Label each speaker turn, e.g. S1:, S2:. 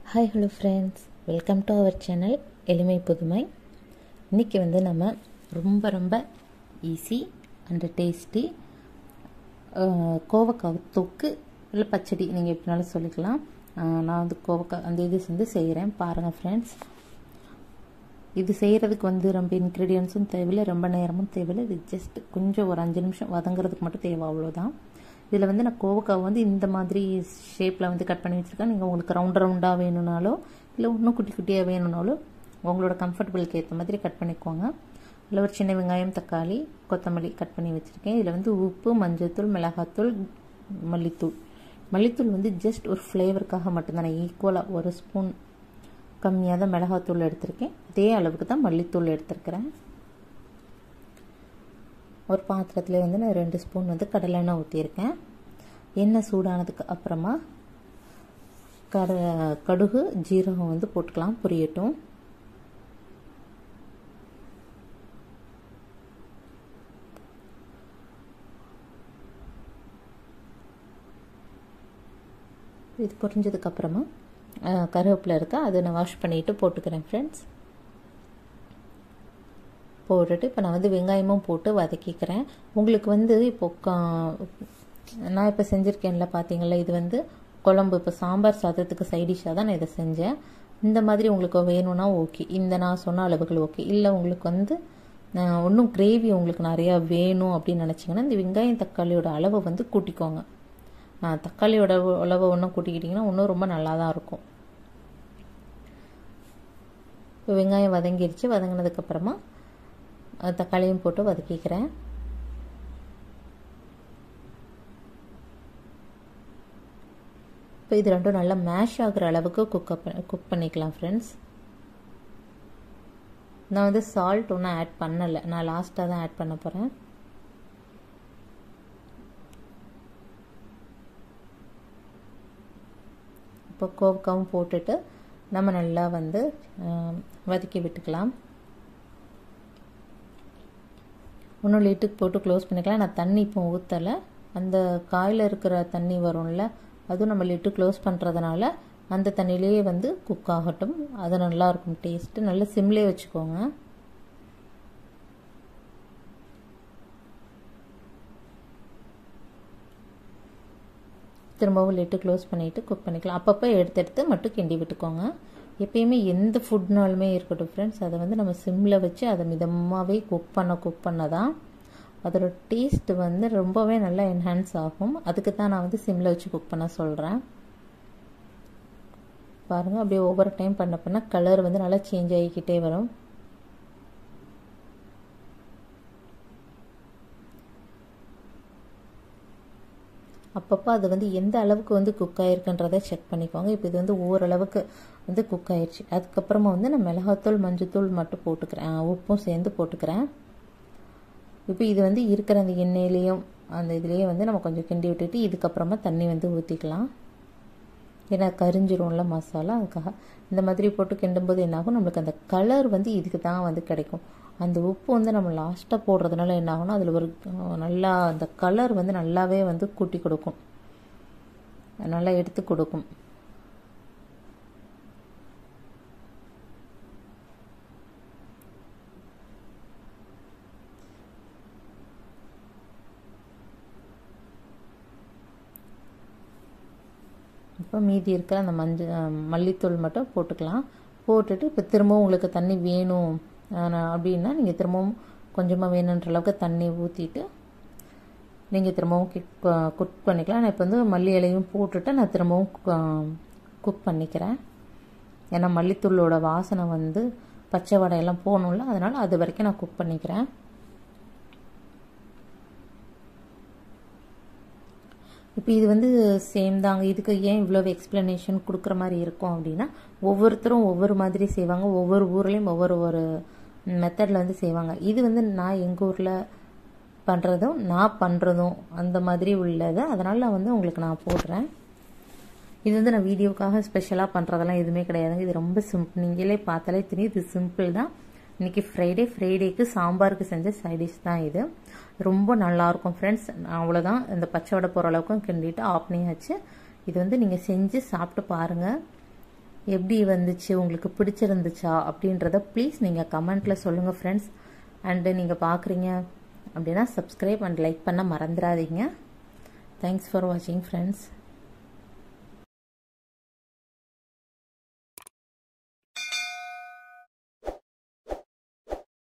S1: hi hello friends welcome to our channel எளிமை புதுமை இன்றைக்கி வந்து நம்ம ரொம்ப ரொம்ப ஈஸி அண்டு டேஸ்டி கோவக்காய் தொக்கு இல்லை பச்சடி நீங்கள் எப்படினாலும் சொல்லிக்கலாம் அஹ், நான் வந்து கோவக்காய் அந்த இது வந்து செய்கிறேன் பாருங்கள் ஃப்ரெண்ட்ஸ் இது செய்கிறதுக்கு வந்து ரொம்ப இன்க்ரீடியன்ஸும் தேவையில்லை ரொம்ப நேரமும் தேவையில்லை இது ஜஸ்ட் கொஞ்சம் ஒரு அஞ்சு நிமிஷம் வதங்குறதுக்கு மட்டும் தேவை அவ்வளோதான் இதில் வந்து நான் கோவக்காய் வந்து இந்த மாதிரி ஷேப்பில் வந்து கட் பண்ணி வச்சுருக்கேன் நீங்கள் உங்களுக்கு ரவுண்ட் ரவுண்டாக வேணும்னாலோ இல்லை இன்னும் குட்டி குட்டியாக வேணும்னாலோ உங்களோட கம்ஃபர்டபுளுக்கு ஏற்ற மாதிரி கட் பண்ணிக்கோங்க இதில் ஒரு சின்ன வெங்காயம் தக்காளி கொத்தமல்லி கட் பண்ணி வச்சுருக்கேன் இதில் வந்து உப்பு மஞ்சள்தூள் மிளகாத்தூள் மல்லித்தூள் மல்லித்தூள் வந்து ஜஸ்ட் ஒரு ஃப்ளேவருக்காக மட்டும்தான் நான் ஈக்குவலாக ஒரு ஸ்பூன் கம்மியாக தான் மிளகாத்தூள் எடுத்திருக்கேன் அதே அளவுக்கு தான் மல்லித்தூள் எடுத்திருக்கிறேன் ஒரு பாத்திரத்தில் வந்து நான் ரெண்டு ஸ்பூன் வந்து கடலெண்ணெய் ஊற்றியிருக்கேன் எண்ணெய் சூடானதுக்கு அப்புறமா கட கடுகு ஜீரகம் வந்து போட்டுக்கலாம் புரியட்டும் இது பொரிஞ்சதுக்கப்புறமா கருவேப்பிலை இருக்கா அதை நான் வாஷ் பண்ணிவிட்டு போட்டுக்கிறேன் ஃப்ரெண்ட்ஸ் போட்டுட்டு இப்போ நான் வந்து வெங்காயமும் போட்டு வதக்கிக்கிறேன் உங்களுக்கு வந்து இப்போ நான் இப்போ செஞ்சுருக்கேன்ல பார்த்தீங்களா இது வந்து குழம்பு இப்போ சாம்பார் சாதத்துக்கு சைடிஷாக தான் நான் இதை செஞ்சேன் இந்த மாதிரி உங்களுக்கு வேணும்னா ஓகே இந்த நான் சொன்ன அளவுகள் ஓகே இல்லை உங்களுக்கு வந்து இன்னும் கிரேவி உங்களுக்கு நிறையா வேணும் அப்படின்னு நினச்சிங்கன்னா இந்த வெங்காயம் தக்காளியோட அளவை வந்து கூட்டிக்கோங்க தக்காளியோட அளவை ஒன்றும் கூட்டிக்கிட்டிங்கன்னா இன்னும் ரொம்ப நல்லா தான் இருக்கும் இப்போ வெங்காயம் வதங்கிருச்சு வதங்கினதுக்கப்புறமா தக்காளியும் போட்டு வதக்கிக்கிறேன் இப்போ இது ரெண்டும் நல்லா மேஷ் ஆகுற அளவுக்கு குக் குக் பண்ணிக்கலாம் ஃப்ரெண்ட்ஸ் நான் வந்து சால்ட் ஒன்றும் ஆட் பண்ணலை நான் லாஸ்ட்டாக தான் ஆட் பண்ண போகிறேன் இப்போ கோவக்காவும் போட்டுட்டு நம்ம நல்லா வந்து வதக்கி விட்டுக்கலாம் இன்னும் லிட்டுக்கு போட்டு க்ளோஸ் பண்ணிக்கலாம் நான் தண்ணி இப்போ ஊற்றலை அந்த காயில் இருக்கிற தண்ணி வரும்ல அதுவும் நம்ம லிட்டு க்ளோஸ் பண்ணுறதுனால அந்த தண்ணியிலேயே வந்து குக் ஆகட்டும் அது நல்லாயிருக்கும் டேஸ்ட்டு நல்லா சிம்லே வச்சுக்கோங்க திரும்பவும் லிட்டு க்ளோஸ் பண்ணிவிட்டு குக் பண்ணிக்கலாம் அப்பப்போ எடுத்து எடுத்து மட்டும் கிண்டி விட்டுக்கோங்க எப்பயுமே எந்த ஃபுட்னாலுமே இருக்கட்டும் ஃப்ரெண்ட்ஸ் அதை வந்து நம்ம சிம்மில் வச்சு அதை மிதமாகவே குக் பண்ண குக் பண்ண தான் அதோட டேஸ்ட் வந்து ரொம்பவே நல்லா என்ஹான்ஸ் ஆகும் அதுக்கு தான் நான் வந்து சிம்மில் வச்சு குக் பண்ண சொல்கிறேன் பாருங்கள் அப்படியே ஒவ்வொரு டைம் பண்ண பண்ண கலர் வந்து நல்லா சேஞ்ச் ஆகிக்கிட்டே வரும் அப்பப்போ அது வந்து எந்த அளவுக்கு வந்து குக் ஆகிருக்குன்றதை செக் பண்ணிக்கோங்க இப்போ இது வந்து ஓரளவுக்கு வந்து குக் ஆயிடுச்சு அதுக்கப்புறமா வந்து நான் மிளகாத்தூள் மஞ்சத்தூள் மட்டும் போட்டுக்கிறேன் உப்பும் சேர்ந்து போட்டுக்கிறேன் இப்போ இது வந்து இருக்கிற அந்த எண்ணெயிலையும் அந்த இதுலேயே வந்து நம்ம கொஞ்சம் கிண்டி விட்டுட்டு இதுக்கப்புறமா தண்ணி வந்து ஊற்றிக்கலாம் ஏன்னா கரிஞ்சிரும்ல மசாலா அதுக்காக இந்த மாதிரி போட்டு கிண்டும்போது என்னாகும் நம்மளுக்கு அந்த கலர் வந்து இதுக்கு தான் வந்து கிடைக்கும் அந்த உப்பு வந்து நம்ம லாஸ்ட்டாக போடுறதுனால என்ன ஆகும்னா அதில் ஒரு நல்லா அந்த கலர் வந்து நல்லாவே வந்து கூட்டி கொடுக்கும் நல்லா எடுத்து கொடுக்கும் இப்போ மீதி இருக்கிற அந்த மஞ்சள் மல்லித்தூள் மட்டும் போட்டுக்கலாம் போட்டுட்டு இப்போ திரும்பவும் உங்களுக்கு தண்ணி வேணும் அப்படின்னா நீங்கள் திரும்பவும் கொஞ்சமாக வேணுன்ற அளவுக்கு தண்ணி ஊற்றிட்டு நீங்கள் திரும்பவும் கிக் குக் பண்ணிக்கலாம் நான் இப்போ வந்து மல்லி இலையும் போட்டுட்டு நான் திரும்பவும் குக் பண்ணிக்கிறேன் ஏன்னா மல்லித்தூளோட வாசனை வந்து பச்சை வடையெல்லாம் போகணும்ல அதனால் அது வரைக்கும் நான் குக் பண்ணிக்கிறேன் இப்போ இது வந்து சேம் தாங்க இதுக்கு ஏன் இவ்வளோ எக்ஸ்ப்ளனேஷன் கொடுக்குற மாதிரி இருக்கும் அப்படின்னா ஒவ்வொருத்தரும் ஒவ்வொரு மாதிரி செய்வாங்க ஒவ்வொரு ஊர்லேயும் ஒவ்வொரு ஒரு மெத்தடில் வந்து செய்வாங்க இது வந்து நான் எங்கள் ஊரில் பண்ணுறதும் நான் பண்ணுறதும் அந்த மாதிரி உள்ளது அதனால் நான் வந்து உங்களுக்கு நான் போடுறேன் இது வந்து நான் வீடியோக்காக ஸ்பெஷலாக பண்ணுறதெல்லாம் எதுவுமே கிடையாதுங்க இது ரொம்ப சிம்பிள் நீங்களே பார்த்தாலே தெரியும் இது சிம்பிள் தான் இன்றைக்கி ஃப்ரைடே ஃப்ரைடேக்கு சாம்பாருக்கு செஞ்ச சைடிஷ் தான் இது ரொம்ப நல்லாயிருக்கும் ஃப்ரெண்ட்ஸ் அவ்வளோதான் இந்த பச்சை வடை போகிற அளவுக்கும் கிண்டிட்டு ஆஃப் பண்ணியாச்சு இது வந்து நீங்கள் செஞ்சு சாப்பிட்டு பாருங்கள் எப்படி வந்துச்சு உங்களுக்கு பிடிச்சிருந்துச்சா அப்படின்றத ப்ளீஸ் நீங்கள் கமெண்ட்டில் சொல்லுங்கள் ஃப்ரெண்ட்ஸ் அண்டு நீங்கள் பார்க்குறீங்க அப்படின்னா சப்ஸ்கிரைப் அண்ட் லைக் பண்ண மறந்துடாதீங்க தேங்க்ஸ் ஃபார் வாட்சிங் ஃப்ரெண்ட்ஸ்